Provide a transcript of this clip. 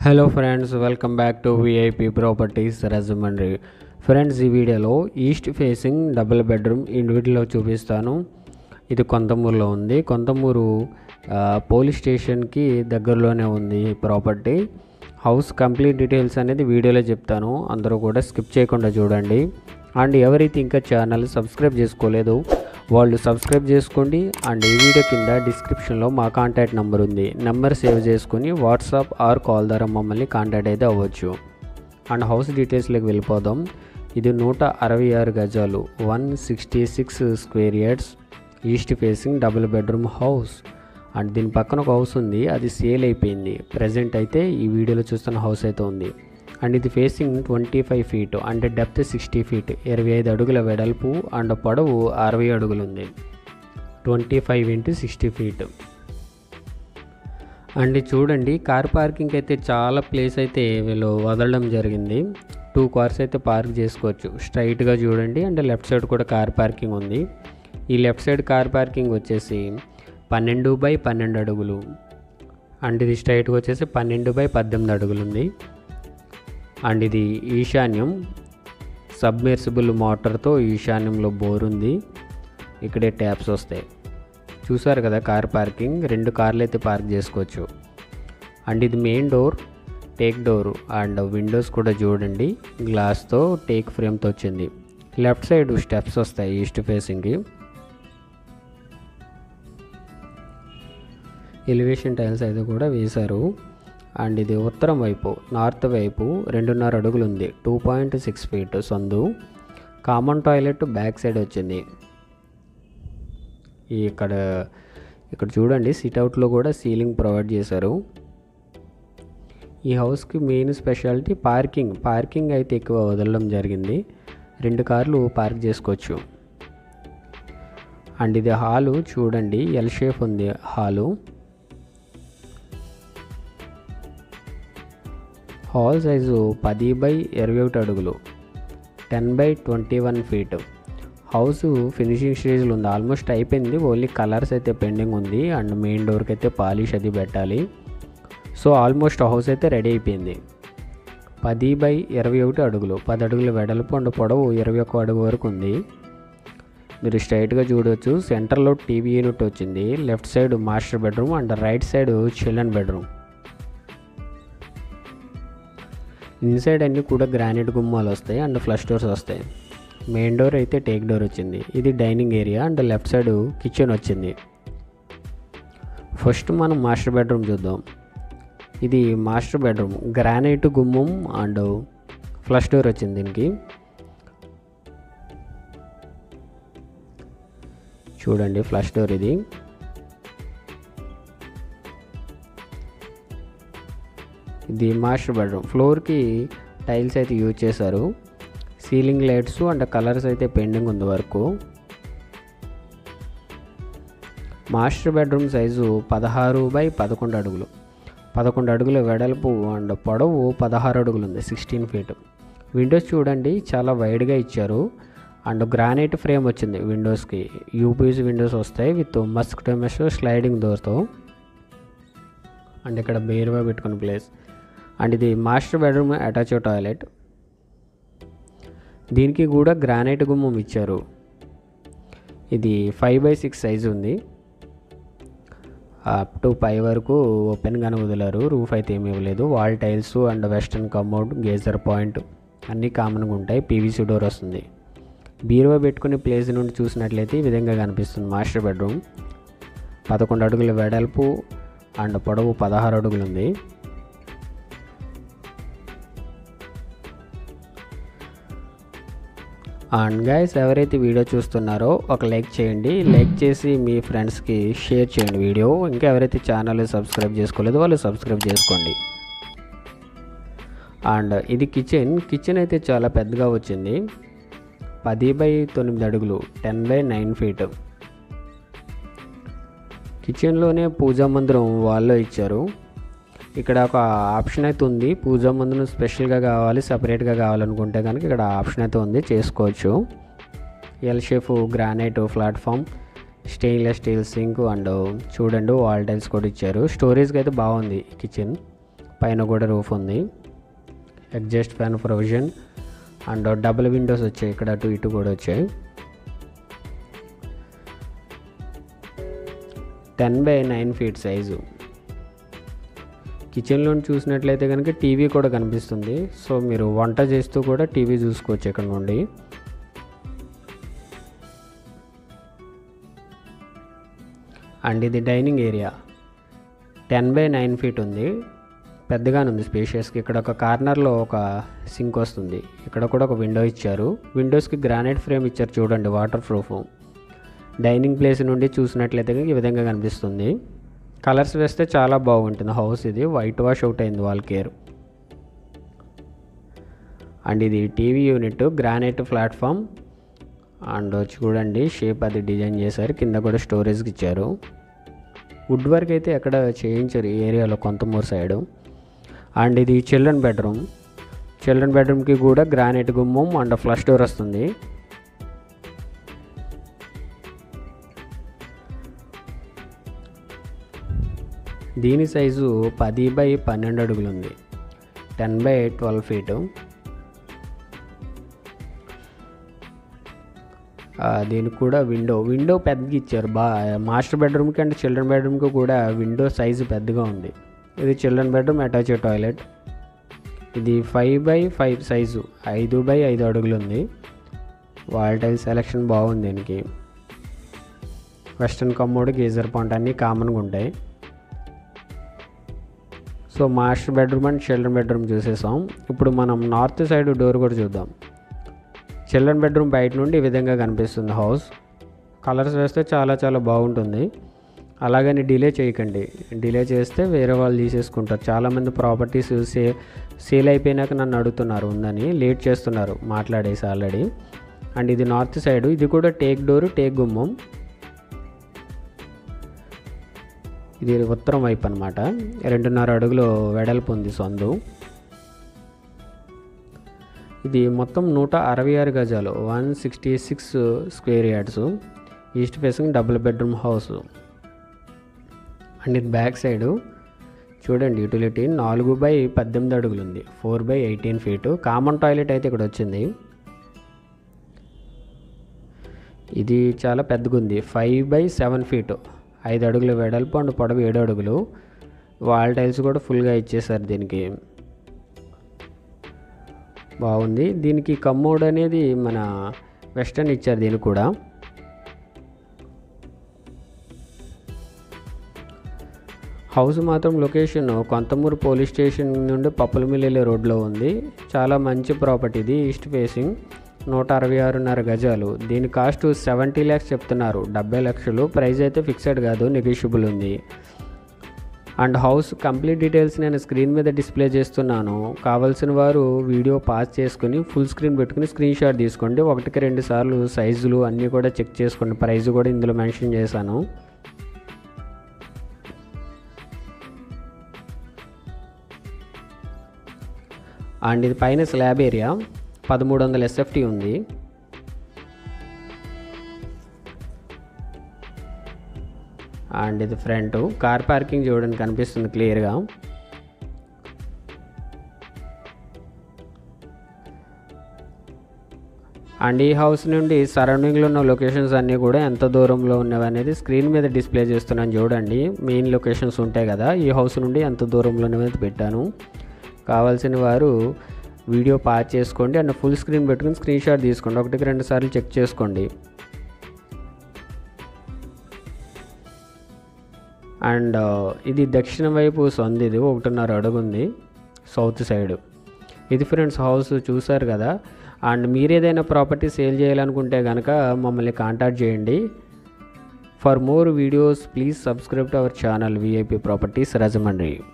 hello friends welcome back to VIP properties Rajahmundry friends ఈ వీడియోలో east facing double bedroom ఇండివిజువల్లో చూపిస్తాను ఇది కొంతమూరులో ఉంది కొంతమూరు ఆ, పోలీస్ స్టేషన్కి దగ్గరలోనే ఉంది ఈ ప్రాపర్టీ హౌస్ కంప్లీట్ డీటెయిల్స్ అనేది వీడియోలో చెప్తాను అందరూ కూడా స్కిప్ చేయకుండా చూడండి అండ్ ఎవరైతే ఇంకా ఛానల్ సబ్స్క్రైబ్ చేసుకోలేదు వాళ్ళు సబ్స్క్రైబ్ చేసుకోండి అండ్ ఈ వీడియో కింద డిస్క్రిప్షన్లో మా కాంటాక్ట్ నెంబర్ ఉంది నెంబర్ సేవ్ చేసుకుని వాట్సాప్ ఆర్ కాల్ ద్వారా మమ్మల్ని కాంటాక్ట్ అయితే అవ్వచ్చు అండ్ హౌస్ డీటెయిల్స్లోకి వెళ్ళిపోదాం ఇది నూట అరవై ఆరు గజాలు one sixty six square years east facing double bedroom house and దీని పక్కన ఒక హౌస్ ఉంది అది సేల్ అయిపోయింది ప్రజెంట్ అయితే ఈ వీడియోలో చూస్తున్న హౌస్ అయితే ఉంది అండ్ ఇది ఫేసింగ్ ట్వంటీ ఫైవ్ ఫీట్ అంటే డెప్త్ సిక్స్టీ ఫీట్ ఇరవై ఐదు అడుగుల వెడల్పు అండ్ పొడవు అరవై అడుగులు ఉంది twenty five into sixty feet and చూడండి కార్ పార్కింగ్ అయితే చాలా ప్లేస్ అయితే వీళ్ళు వదలడం జరిగింది టూ కార్స్ అయితే పార్క్ చేసుకోవచ్చు స్ట్రైట్గా చూడండి అండ్ లెఫ్ట్ సైడ్ కూడా కార్ పార్కింగ్ ఉంది ఈ లెఫ్ట్ సైడ్ కార్ పార్కింగ్ వచ్చేసి పన్నెండు బై పన్నెండు అడుగులు అండ్ ఇది స్ట్రైట్గా వచ్చేసి పన్నెండు బై పద్దెనిమిది అడుగులు ఉంది అండ్ ఇది ఈశాన్యం సబ్మెర్సిబుల్ మోటార్తో ఈశాన్యంలో బోర్ ఉంది ఇక్కడే ట్యాప్స్ వస్తాయి చూసారు కదా కార్ పార్కింగ్ రెండు కార్లు అయితే పార్క్ చేసుకోవచ్చు అండ్ ఇది main door teak door and windows కూడా చూడండి గ్లాస్తో టేక్ ఫ్రేమ్తో వచ్చింది లెఫ్ట్ సైడ్ స్టెప్స్ వస్తాయి ఈస్ట్ ఫేసింగ్కి ఎలివేషన్ టైల్స్ అయితే కూడా వేశారు అండ్ ఇది ఉత్తరం వైపు నార్త్ వైపు రెండున్నర అడుగులు ఉంది టూ పాయింట్ సిక్స్ ఫీట్ సందు కామన్ టాయిలెట్ బ్యాక్ సైడ్ వచ్చింది ఈ ఇక్కడ ఇక్కడ చూడండి సిట్అవుట్లో కూడా సీలింగ్ ప్రొవైడ్ చేశారు ఈ హౌస్కి మెయిన్ స్పెషాలిటీ పార్కింగ్ పార్కింగ్ అయితే ఎక్కువ వదలడం జరిగింది రెండు కార్లు పార్క్ చేసుకోవచ్చు అండ్ ఇది హాలు చూడండి ఎల్ షేప్ ఉంది హాలు హాల్ సైజు పది బై ఇరవై ఒకటి అడుగులు ten by twenty one feet house finishing స్టేజ్లో ఉంది ఆల్మోస్ట్ అయిపోయింది ఓన్లీ కలర్స్ అయితే పెండింగ్ ఉంది అండ్ మెయిన్ డోర్కి అయితే పాలిష్ అది పెట్టాలి సో ఆల్మోస్ట్ హౌస్ అయితే రెడీ అయిపోయింది పది బై ఇరవై ఒకటి అడుగులు పది అడుగుల వెడల్పు అండ్ పొడవు ఇరవై ఒక్క అడుగు వరకు ఉంది మీరు స్ట్రైట్గా చూడవచ్చు సెంటర్లో టీవీ యూనిట్ వచ్చింది left side master bedroom and right side children bedroom inside అన్నీ కూడా గ్రానైట్ గుమ్మాలు వస్తాయి అండ్ ఫ్లష్ డోర్స్ వస్తాయి మెయిన్ డోర్ అయితే టేక్ డోర్ వచ్చింది ఇది dining area and left side kitchen వచ్చింది ఫస్ట్ మనం మాస్టర్ బెడ్రూమ్ చూద్దాం ఇది మాస్టర్ బెడ్రూమ్ గ్రానైట్ గుమ్మం అండ్ ఫ్లష్ డోర్ వచ్చింది దీనికి చూడండి ఫ్లష్ డోర్ ఇది ఇది మాస్టర్ బెడ్రూమ్ ఫ్లోర్కి టైల్స్ అయితే యూజ్ చేశారు సీలింగ్ లైట్స్ అండ్ కలర్స్ అయితే పెండింగ్ ఉంది వరకు మాస్టర్ బెడ్రూమ్ సైజు పదహారు బై పదకొండు అడుగులు పదకొండు అడుగుల వెడల్పు అండ్ పొడవు పదహారు అడుగులు ఉంది సిక్స్టీన్ ఫీట్ విండోస్ చూడండి చాలా వైడ్గా ఇచ్చారు అండ్ గ్రానైట్ ఫ్రేమ్ వచ్చింది విండోస్కి యూపీస్ విండోస్ వస్తాయి విత్ మస్క్ మెష్ స్లైడింగ్ డోర్తో అండ్ ఇక్కడ బేరుగా పెట్టుకున్న ప్లేస్ అండ్ ఇది మాస్టర్ బెడ్రూమ్ అటాచ్ టాయిలెట్ దీనికి కూడా గ్రానైట్ గుమ్మం ఇచ్చారు ఇది ఫైవ్ బై సిక్స్ సైజు ఉంది అప్ టు పై వరకు ఓపెన్గానే వదిలారు రూఫ్ అయితే ఏమి ఇవ్వలేదు wall tiles and western commode geyser point అన్నీ కామన్గా ఉంటాయి పీవీసీ డోర్ వస్తుంది బీరువా పెట్టుకునే ప్లేస్ నుండి చూసినట్లయితే ఈ విధంగా కనిపిస్తుంది మాస్టర్ బెడ్రూమ్ పదకొండు అడుగుల వెడల్పు అండ్ పొడవు పదహారు అడుగులు ఉంది అండ్ గైస్ ఎవరైతే వీడియో చూస్తున్నారో ఒక లైక్ చేయండి లైక్ చేసి మీ ఫ్రెండ్స్కి షేర్ చేయండి వీడియో ఇంకా ఎవరైతే ఛానల్ సబ్స్క్రైబ్ చేసుకోలేదో వాళ్ళు సబ్స్క్రైబ్ చేసుకోండి అండ్ ఇది కిచెన్ కిచెన్ అయితే చాలా పెద్దగా వచ్చింది పది బై తొమ్మిది అడుగులు టెన్ బై నైన్ ఫీట్ కిచెన్లోనే పూజా మందిరం వాళ్ళలో ఇచ్చారు ఇక్కడ ఒక ఆప్షన్ అయితే ఉంది పూజా మందిరం స్పెషల్గా కావాలి సపరేట్గా కావాలనుకుంటే కనుక ఇక్కడ ఆప్షన్ అయితే ఉంది చేసుకోవచ్చు L shape granite platform stainless steel sink and చూడండి వాల్ టైల్స్ కూడా ఇచ్చారు స్టోరేజ్కి అయితే బాగుంది కిచెన్ పైన కూడా రూఫ్ ఉంది exhaust fan provision and double windows వచ్చాయి ఇక్కడ అటు ఇటు కూడా వచ్చాయి ten by nine feet size కిచెన్లో చూసినట్లయితే కనుక టీవీ కూడా కనిపిస్తుంది సో మీరు వంట చేస్తూ కూడా టీవీ చూసుకోవచ్చు ఇక్కడ నుండి అండ్ ఇది dining area ten by nine feet ఉంది పెద్దగానే ఉంది స్పేషియస్కి ఇక్కడ ఒక కార్నర్లో ఒక సింక్ వస్తుంది ఇక్కడ కూడా ఒక విండో ఇచ్చారు విండోస్కి గ్రానైట్ ఫ్రేమ్ ఇచ్చారు చూడండి వాటర్ ప్రూఫ్ డైనింగ్ ప్లేస్ నుండి చూసినట్లయితే కనుక ఈ విధంగా కనిపిస్తుంది కలర్స్ వేస్తే చాలా బాగుంటుంది హౌస్ ఇది వైట్ వాష్ అవుట్ అయింది వాల్ కేర్ అండ్ ఇది TV unit granite platform and చూడండి షేప్ అది డిజైన్ చేశారు కింద కూడా స్టోరేజ్కి ఇచ్చారు వుడ్ వర్క్ అయితే ఎక్కడ చేయించారు ఈ ఏరియాలో కొంతమూరు సైడు అండ్ ఇది చిల్డ్రన్ బెడ్రూమ్ చిల్డ్రన్ బెడ్రూమ్కి కూడా గ్రానైట్ గుమ్మం అండ్ ఫ్లష్ డోర్ వస్తుంది దీని సైజు పది బై పన్నెండు అడుగులు ఉంది టెన్ బై ట్వెల్వ్ ఫీటు దీనికి కూడా విండో విండో పెద్దగా ఇచ్చారు బా మాస్టర్ బెడ్రూమ్కి అండ్ చిల్డ్రన్ బెడ్రూమ్కి కూడా విండో సైజు పెద్దగా ఉంది ఇది చిల్డ్రన్ బెడ్రూమ్ అటాచ్ టాయిలెట్ ఇది ఫైవ్ బై ఫైవ్ సైజు ఐదు బై ఐదు అడుగులు ఉంది వాల్ టైల్ సెలెక్షన్ బాగుంది దీనికి వెస్ట్రన్ కమ్మోడ్ గీజర్ పాయింట్ అన్నీ కామన్గా ఉంటాయి so master bedroom and children bedroom చూసేసాం ఇప్పుడు మనం నార్త్ సైడ్ డోర్ కూడా చూద్దాం చిల్డ్రన్ బెడ్రూమ్ బయట నుండి ఈ విధంగా కనిపిస్తుంది హౌస్ కలర్స్ వేస్తే చాలా చాలా బాగుంటుంది అలాగని డిలే చేయకండి డిలే చేస్తే వేరే వాళ్ళు తీసేసుకుంటారు చాలామంది ప్రాపర్టీస్ సే సేల్ అయిపోయినాక నన్ను అడుగుతున్నారు ఉందని లేట్ చేస్తున్నారు మాట్లాడేసి ఆల్రెడీ అండ్ ఇది నార్త్ సైడ్ ఇది కూడా టేక్ డోరు టేక్ గుమ్మం ఇది ఉత్తరం వైపు అనమాట రెండున్నర అడుగులు వెడల్పు ఉంది సందు ఇది మొత్తం నూట అరవై ఆరు గజాలు one sixty six square yards east facing double bedroom house and ఇది బ్యాక్ సైడు చూడండి యూటిలిటీ నాలుగు బై పద్దెనిమిది అడుగులు ఉంది four by eighteen feet common toilet అయితే ఇక్కడ వచ్చింది ఇది చాలా పెద్దగా ఉంది ఫైవ్ బై సెవెన్ ఫీటు ఐదు అడుగులు వెడల్పు అండ్ పొడవు ఏడు అడుగులు వాల్ టైల్స్ కూడా ఫుల్గా ఇచ్చేసారు దీనికి బాగుంది దీనికి కమ్మోడ్ అనేది మన వెస్టర్న్ ఇచ్చారు దీనికి కూడా హౌస్ మాత్రం లొకేషన్ కొంతమూరు పోలీస్ స్టేషన్ నుండి పప్పులమిల్లి వెళ్ళే రోడ్లో ఉంది చాలా మంచి ప్రాపర్టీ ఇది ఈస్ట్ ఫేసింగ్ నూట అరవై ఆరున్నర గజాలు దీని కాస్ట్ సెవెంటీ ల్యాక్స్ చెప్తున్నారు డెబ్బై లక్షలు ప్రైస్ అయితే ఫిక్స్డ్ కాదు నెగిషియబుల్ ఉంది అండ్ హౌస్ కంప్లీట్ డీటెయిల్స్ నేను స్క్రీన్ మీద డిస్ప్లే చేస్తున్నాను కావాల్సిన వారు వీడియో పాస్ చేసుకుని ఫుల్ స్క్రీన్ పెట్టుకుని స్క్రీన్ షాట్ తీసుకోండి ఒకటికి రెండు సార్లు సైజులు అన్నీ కూడా చెక్ చేసుకోండి ప్రైస్ కూడా ఇందులో మెన్షన్ చేశాను అండ్ ఇది పైన స్లాబ్ ఏరియా పదమూడు వందల ఎస్ఎఫ్టీ ఉంది అండ్ ఇది ఫ్రంట్ కార్ పార్కింగ్ చూడండి కనిపిస్తుంది క్లియర్గా అండ్ ఈ హౌస్ నుండి సరౌండింగ్లో ఉన్న లొకేషన్స్ అన్నీ కూడా ఎంత దూరంలో ఉన్నవి అనేది స్క్రీన్ మీద డిస్ప్లే చేస్తున్నాను చూడండి మెయిన్ లొకేషన్స్ ఉంటాయి కదా ఈ హౌస్ నుండి ఎంత దూరంలో ఉన్నవి పెట్టాను కావాల్సిన వారు వీడియో పాస్ చేసుకోండి అండ్ ఫుల్ స్క్రీన్ పెట్టుకుని స్క్రీన్ షాట్ తీసుకోండి ఒకటికి రెండు సార్లు చెక్ చేసుకోండి అండ్ ఇది దక్షిణ వైపు సొంది ఇది ఒకటిన్నర అడుగు ఉంది సౌత్ సైడ్ ఇది ఫ్రెండ్స్ హౌస్ చూసారు కదా అండ్ మీరు ఏదైనా ప్రాపర్టీ సేల్ చేయాలనుకుంటే కనుక మమ్మల్ని కాంటాక్ట్ చేయండి for more videos please subscribe to our channel VIP properties Rajahmundry